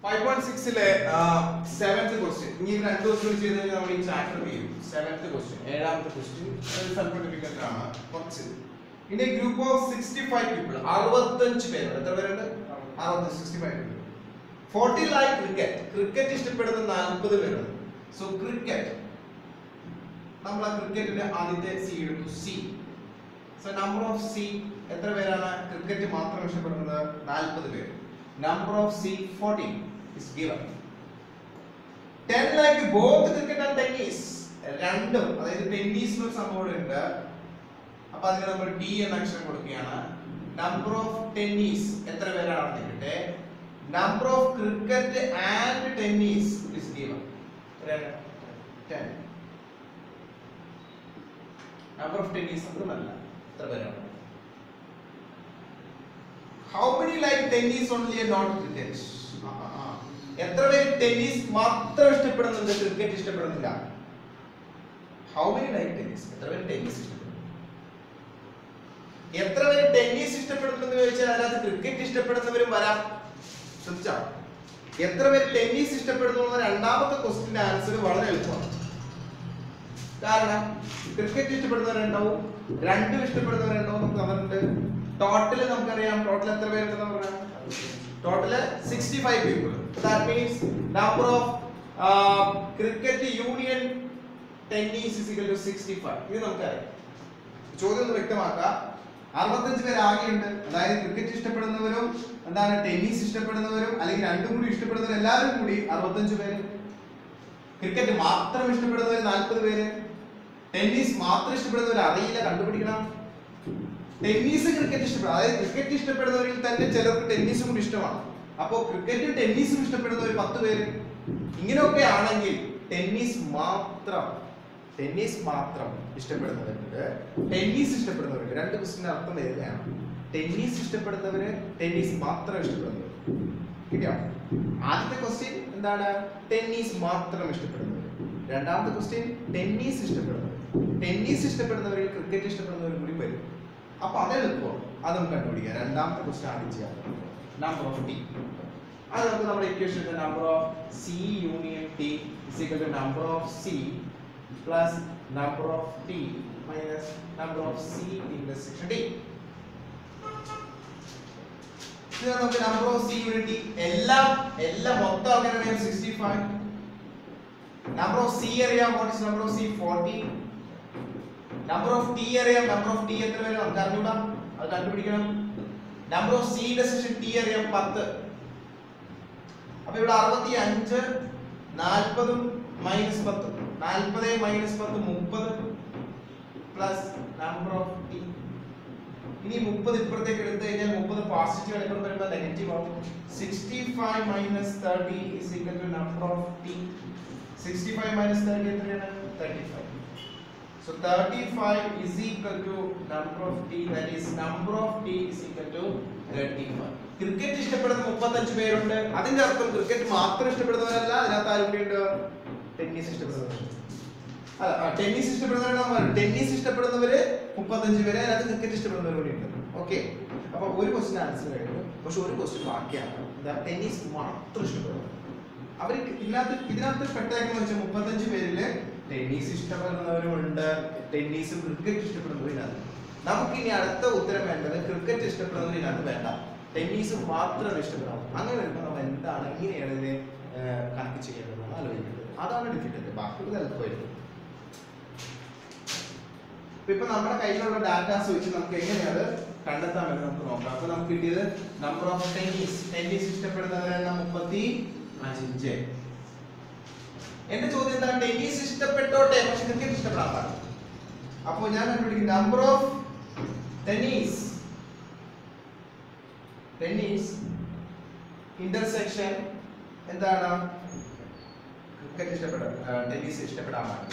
Five point സിക്സിലെ seventh question ഇനി ഇത് രണ്ട് ക്വസ്റ്റ്യൻ ചെയ്ത് കഴിഞ്ഞാൽ നമ്മൾ ഈ ചാപ്റ്റർ ചെയ്യും സെവൻത് ക്വസ്റ്റ്യൻ ഏഴാമത്തെ ക്വസ്റ്റ്യൻ സർട്ടിഫിക്കറ്റ് ആണ് കുറച്ച് in a group of sixty five people അറുപത്തഞ്ച് പേരുണ്ട് എത്ര പേരുണ്ട് അറുപത്തഞ്ച് sixty five people forty like cricket cricket ഇഷ്ടപ്പെടുന്ന നാൽപ്പത് പേരുണ്ട് സോ ക്രിക്കറ്റ് നമ്മൾ ആ ക്രിക്കറ്റിന്റെ ആദ്യത്തെ സി എടുത്തു C so number of C എത്ര പേരാണ് ക്രിക്കറ്റ് മാത്രം ഇഷ്ടപ്പെടുന്നത് നാൽപ്പത് പേര് number of C fourteen is given ten like both cricket and tennis രണ്ടും അതായത് ടെന്നീസ് എന്നൊരു സംഭവം ഇവിടെ ഉണ്ട് അപ്പൊ അതിന് നമ്മൾ ഡി എന്ന അക്ഷരം കൊടുക്കുകയാണ് നമ്പർ ഓഫ് ടെന്നീസ് എത്ര പേരാണെന്ന് കിട്ടെ number of cricket and tennis is given ten number of tennis നല്ല എത്ര പേരാണ് how many like tennis only not cricket എത്ര പേര് ടെന്നീസ് മാത്രം ഇഷ്ടപ്പെടുന്നുണ്ട് ക്രിക്കറ്റ് ഇഷ്ടപ്പെടുന്നില്ല ഹൗ മെനി ലൈക്ക് ടെന്നീസ് എത്ര പേര് ടെന്നീസ് ഇഷ്ടപ്പെടുന്നു എത്ര പേര് ടെന്നീസ് ഇഷ്ടപ്പെടുന്നെന്ന് ചോദിച്ചാൽ അതിനകത്ത് ക്രിക്കറ്റ് ഇഷ്ടപ്പെടുന്നവരും വരാം ശ്രദ്ധിച്ചോ എത്ര പേര് ടെന്നീസ് ഇഷ്ടപ്പെടുന്നു എന്ന രണ്ടാമത്തെ ക്വസ്റ്റിന്റെ ആൻസർ വളരെ എളുപ്പമാണ് കാരണം ക്രിക്കറ്റ് ഇഷ്ടപ്പെടുന്നവരുണ്ടാവും രണ്ടും ഇഷ്ടപ്പെടുന്നവരുണ്ടാവും നമുക്ക് തന്നിട്ടുണ്ട് ടോട്ടൽ നമുക്കറിയാം ടോട്ടൽ എത്ര പേരുണ്ടെന്ന് പറയാം total sixty five people that means number of cricket union tennis is equal to sixty five ഇത് നമുക്കറിയാം ചോദ്യം ഒന്ന് വ്യക്തമാക്കാം അറുപത്തഞ്ച് പേര് ആകെയുണ്ട് അതായത് ക്രിക്കറ്റ് ഇഷ്ടപ്പെടുന്നവരും എന്താണ് ടെന്നീസ് ഇഷ്ടപ്പെടുന്നവരും അല്ലെങ്കിൽ രണ്ടും കൂടി ഇഷ്ടപ്പെടുന്നവരും എല്ലാവരും കൂടി അറുപത്തഞ്ച് പേര് ക്രിക്കറ്റ് മാത്രം ഇഷ്ടപ്പെടുന്നവർ നാൽപ്പത് പേര് ടെന്നീസ് മാത്രം ഇഷ്ടപ്പെടുന്നവർ അറിയില്ല കണ്ടുപിടിക്കണം ടെന്നീസ് ക്രിക്കറ്റ് ഇഷ്ടപ്പെടും അതായത് ക്രിക്കറ്റ് ഇഷ്ടപ്പെടുന്നവരിൽ തന്നെ ചിലർക്ക് ടെന്നീസും കൂടി ഇഷ്ടമാണ് അപ്പോൾ ക്രിക്കറ്റും ടെന്നീസും ഇഷ്ടപ്പെടുന്നവർ പത്ത് പേര് ഇങ്ങനെയൊക്കെ ആണെങ്കിൽ ടെന്നീസ് മാത്രം ടെന്നീസ് മാത്രം ഇഷ്ടപ്പെടുന്നവരുണ്ട് ടെന്നീസ് ഇഷ്ടപ്പെടുന്നവരുണ്ട് രണ്ട് ക്വസ്റ്റിന്റെ അർത്ഥം വേറെയാണ് ടെന്നീസ് ഇഷ്ടപ്പെടുന്നവര് ടെന്നീസ് മാത്രം ഇഷ്ടപ്പെടുന്നവർ കിട്ടിയോ ആദ്യത്തെ ക്വസ്റ്റ്യൻ എന്താണ് ടെന്നീസ് മാത്രം ഇഷ്ടപ്പെടുന്നവർ രണ്ടാമത്തെ ക്വസ്റ്റ്യൻ ടെന്നീസ് ഇഷ്ടപ്പെടുന്നവർ ടെന്നീസ് ഇഷ്ടപ്പെടുന്നവരിൽ ക്രിക്കറ്റ് ഇഷ്ടപ്പെടുന്നവരും കൂടി വരും അപ്പൊ അത് എളുപ്പമാണ് അത് നമുക്ക് കണ്ടുപിടിക്കാം രണ്ടാമത്തെ ക്വസ്റ്റ്യൻ ആദ്യം ചെയ്യാം നമ്പർ ഓഫ് ടി അത് നമുക്ക് നമ്മുടെ equation number of C union T is equal to number of C plus number of T minus number of C intersection T ഇത് നമുക്ക് നമ്പർ ഓഫ് സി യൂണിറ്റ് എല്ലാം എല്ലാം മൊത്തം അങ്ങനെയാണ് sixty five number of C അറിയാം what is number of C forty number of T അറിയാം number of T എത്ര വരും നമുക്ക് അറിഞ്ഞൂടാ അത് കണ്ടുപിടിക്കണം number of C section T അറിയാം പത്ത് അപ്പൊ ഇവിടെ അറുപത്തി അഞ്ച് നാൽപ്പതും മൈനസ് പത്ത് നാൽപ്പത് മൈനസ് പത്ത് മുപ്പത് പ്ലസ് നമ്പർ ഓഫ് ടി ഇനി മുപ്പത് ഇപ്പുറത്തേക്ക് എടുത്തു കഴിഞ്ഞാൽ മുപ്പത് പോസിറ്റീവ് ഇപ്പുറം വരുമ്പോൾ നെഗറ്റീവ് ആവും sixty five minus thirty is equal to number of T sixty five minus thirty എത്രയാണ് thirty five So 35 is equal to number of t that is number of t is equal to 35. Cricket ഇഷ്ടപ്പെടുന്ന മുപ്പത്തഞ്ച് പേരുണ്ട് അതിന്റെ അർത്ഥം cricket മാത്രം ഇഷ്ടപ്പെടുന്നവരല്ല അതിനകത്ത് ആരും കൂടിയുണ്ട് ടെന്നീസ് ഇഷ്ടപ്പെടുന്നവരുണ്ട് അല്ല ടെന്നീസ് ഇഷ്ടപ്പെടുന്നവരാണ് ടെന്നീസ് ഇഷ്ടപ്പെടുന്നവര് മുപ്പത്തഞ്ച് പേര് അതിനകത്ത് ക്രിക്കറ്റ് ഇഷ്ടപ്പെടുന്നവർ കൂടി ഉണ്ട് ഓക്കെ അപ്പൊ ഒരു ക്വസ്റ്റ്യൻ ആൻസർ കഴിഞ്ഞു പക്ഷെ ഒരു ക്വസ്റ്റ്യൻ ബാക്കിയാണ് എന്താ ടെന്നീസ് മാത്രം ഇഷ്ടപ്പെടുന്നത് അവർ ഇതിനകത്ത് ഇതിനകത്ത് പെട്ടേക്കെന്ന് വെച്ചാൽ മുപ്പത്തഞ്ച് പേരില് ടെന്നീസ് ഇഷ്ടപ്പെടുന്നവരുമുണ്ട് ടെന്നീസ് ക്രിക്കറ്റ് ഇഷ്ടപ്പെടുന്നവരിനകത്ത് നമുക്ക് ഇനി അടുത്ത ഉത്തരം വേണ്ടത് ക്രിക്കറ്റ് ഇഷ്ടപ്പെടുന്നവരിനകത്ത് വേണ്ട ടെന്നീസ് മാത്രം ഇഷ്ടപ്പെടാം അങ്ങനെ വരുമ്പോൾ നമ്മൾ എന്താണ് എങ്ങനെയാണ് ഇതിനെ ഏർ, കണക്ക് ചെയ്യേണ്ടതെന്ന് ആലോചിക്കേണ്ടത് അതാണ് ഡിഫിക്കൽട്ട് ബാക്കിയുള്ളത് എളുപ്പമായിരുന്നു ഇപ്പൊ ഇപ്പൊ നമ്മുടെ കയ്യിലുള്ള ഡാറ്റാസ് വെച്ച് നമുക്ക് എങ്ങനെയാണ് കണ്ടെത്താൻ പറ്റും നമുക്ക് നോക്കാം അപ്പൊ നമുക്ക് കിട്ടിയത് നമ്പർ ഓഫ് ടെന്നീസ് ടെന്നീസ് ഇഷ്ടപ്പെടുന്നവരെണ്ണം മുപ്പത്തി അഞ്ച് എന്റെ ചോദ്യം എന്താ ടെന്നീസ് ഇഷ്ടപ്പെട്ടോട്ടെ പക്ഷെ ക്രിക്കറ്റ് ഇഷ്ടപ്പെടാൻ പാടില്ല അപ്പോൾ ഞാൻ കണ്ടുപിടിക്കും number of tennis tennis intersection എന്താണ് ക്രിക്കറ്റ് ഇഷ്ടപ്പെടാൻ ടെന്നീസ് ഇഷ്ടപ്പെടാൻ പാടില്ല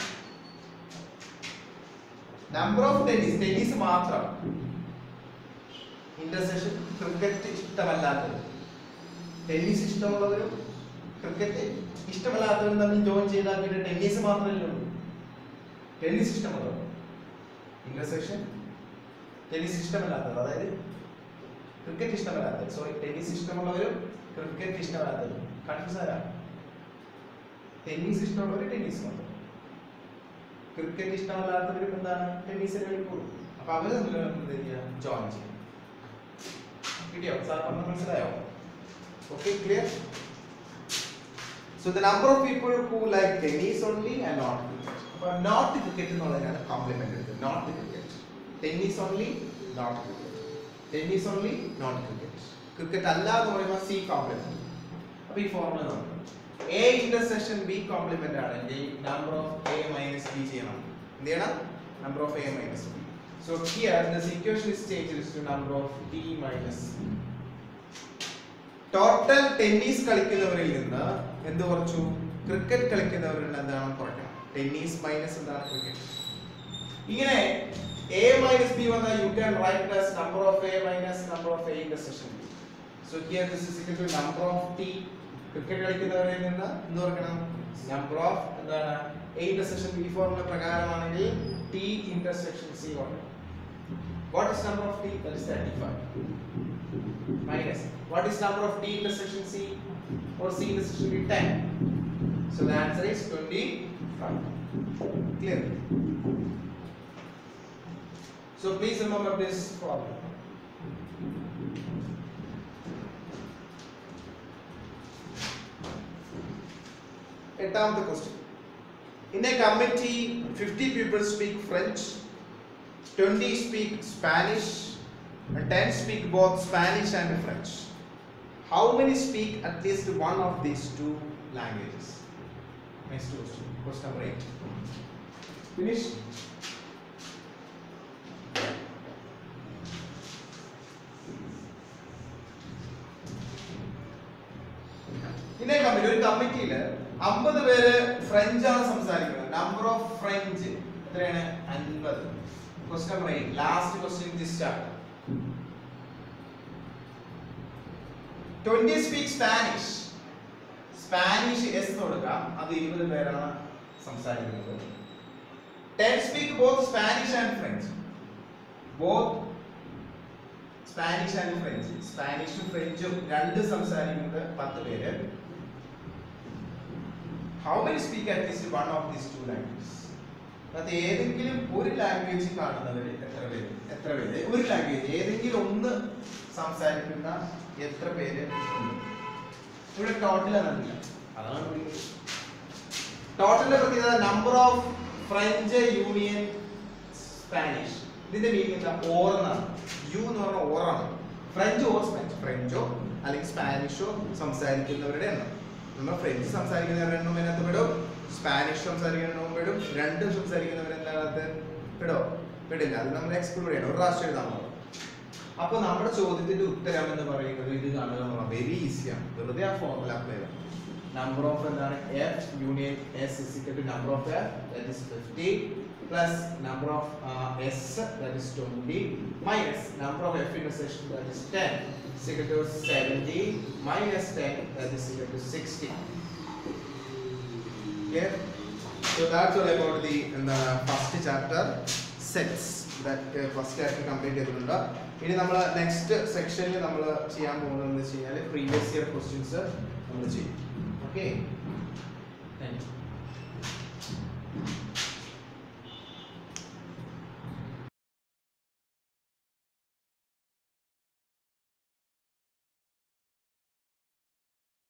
നമ്പർ ഓഫ് ടെന്നീസ് ടെന്നീസ് മാത്രം ഇന്റർസെക്ഷൻ ക്രിക്കറ്റ് ഇഷ്ടമല്ലാത്തത് ടെന്നീസ് ഇഷ്ടമുള്ളവരും ക്രിക്കറ്റ് ഇഷ്ടമല്ലാത്തവരും തമ്മിൽ ജോയിൻ ചെയ്താൽ പിന്നെ ടെന്നീസ് മാത്രമല്ലേ ഉള്ളൂ ടെന്നീസ് ഇഷ്ടമുള്ളവർ ഇന്റർസെക്ഷൻ ടെന്നീസ് ഇഷ്ടമല്ലാത്തവർ അതായത് ക്രിക്കറ്റ് ഇഷ്ടമല്ലാത്തവർ സോറി ടെന്നീസ് ഇഷ്ടമുള്ളവരും ക്രിക്കറ്റ് ഇഷ്ടമല്ലാത്തവരും കൺഫ്യൂസ് ആരാ ടെന്നീസ് ഇഷ്ടമുള്ളവർ ടെന്നീസ് കൊണ്ട് ക്രിക്കറ്റ് ഇഷ്ടമല്ലാത്തവരും എന്താണ് ടെന്നീസിന് കളിക്കുള്ളൂ അപ്പൊ അവര് തമ്മിൽ എന്ത് ചെയ്യുക ജോയിൻ ചെയ്യും കിട്ടിയോ സാർ പറഞ്ഞ മനസ്സിലായോ okay clear so the number of people who like tennis only and not cricket അപ്പൊ നോട്ട് ക്രിക്കറ്റ് എന്നുള്ളതിനാണ് കോംപ്ലിമെന്റ് എടുത്തത് not cricket tennis only not cricket tennis only not cricket cricket അല്ല എന്ന് പറയുമ്പോൾ സി കോംപ്ലിമെന്റ് അപ്പൊ ഈ ഫോർമുല നോക്കാം A intersection B complement ആണെങ്കിൽ number of A minus B ചെയ്യണം എന്ത് ചെയ്യണം number of A minus B so here this equation is changed to number of T minus total tennis കളിക്കുന്നവരിൽ നിന്ന് എന്ത് കുറച്ചു ക്രിക്കറ്റ് കളിക്കുന്നവരിൽ നിന്ന് എന്താണ് കുറയ്ക്കണം ടെന്നീസ് മൈനസ് എന്താണ് ക്രിക്കറ്റ് ഇങ്ങനെ എ മൈനസ് ബി വന്നാൽ you can write as number of A minus number of A intersection B so here this is equal to number of T cricket കളിക്കുന്നവരിൽ നിന്ന് എന്ത് കുറയ്ക്കണം നമ്പർ ഓഫ് എന്താണ് A intersection B formula പ്രകാരമാണെങ്കിൽ T intersection C കുറയ്ക്കണം What is number of t? That is 35. Minus. What is number of t intersection c? Or c intersection b? 10. So the answer is 25. Clear? So please remember this problem. എട്ടാമത്തെ question in a committee fifty people speak French 20 speak Spanish and 10 speak both Spanish and French. How many speak at least one of these two languages? Next question. Question number 8. Finish? ഇന്നേ committee ഒരു കമ്മിറ്റിയിൽ അമ്പത് പേര് French ആണ് സംസാരിക്കുന്നത് number of French എത്രയാണ് അൻപത് question number eight last question this chapter twenty speak Spanish Spanish S കൊടുക്കാം അത് ഇരുപത് പേരാണ് സംസാരിക്കുന്നത് ten speak both Spanish and French both Spanish and French സ്പാനിഷും ഫ്രഞ്ചും രണ്ട് സംസാരിക്കുന്നത് പത്ത് പേര് how many speak at least one of these two languages അത് ഏതെങ്കിലും ഒരു ലാംഗ്വേജ് കാണുന്നവർ എത്ര പേര് എത്ര പേര് ഒരു ലാംഗ്വേജ് ഏതെങ്കിലും ഒന്ന് സംസാരിക്കുന്ന എത്ര പേര് ഉണ്ട് ഇവിടെ ടോട്ടൽ അതല്ല അതാണ് ടോട്ടലിന്റെ പ്രത്യേകത number of French union Spanish ഇതിന്റെ മീനിങ് എന്താ ഓർ എന്നാണ് യു എന്ന് പറഞ്ഞ ഓറാണ് ഫ്രഞ്ച് ഓർ സ്പാനിഷ് ഫ്രഞ്ചോ അല്ലെങ്കിൽ സ്പാനിഷോ സംസാരിക്കുന്നവരുടെ എണ്ണം നമ്മൾ ഫ്രഞ്ച് സംസാരിക്കുന്നവരുടെ എണ്ണം അതിനകത്ത് പെടും സ്പാനിഷ് സംസാരിക്കുന്ന എണ്ണവും പെടും രണ്ടും സംസാരിക്കുന്നവർ എന്താണ് പെടോ പെടില്ല അത് നമ്മൾ എക്സ്ക്ലൂഡ് ചെയ്യണം ഒരു പ്രാവശ്യം എഴുതാൻ പാടും അപ്പൊ നമ്മുടെ ചോദ്യത്തിന്റെ ഉത്തരം എന്ന് പറയുന്നത് ഇത് കാണുക എന്നുള്ള വെരി ഈസിയാണ് വെറുതെ ആ ഫോർമുല അപ്ലൈ ചെയ്യണം നമ്പർ ഓഫ് എന്താണ് F union S is equal to number of F that is fifty plus number of S that is twenty minus number of F intersection that is ten is equal to 70 minus 10 that is equal to 60 clear so that's all about the in the first chapter sets that uh, first chapter complete ചെയ്തിട്ടുണ്ട് ഇനി നമ്മൾ next സെക്ഷനിൽ നമ്മൾ ചെയ്യാൻ പോകുന്നത് എന്ന് വെച്ച് കഴിഞ്ഞാൽ പ്രീവിയസ് ഇയർ ക്വസ്റ്റ്യൻസ് നമ്മൾ ചെയ്യും ഓക്കെ താങ്ക് യു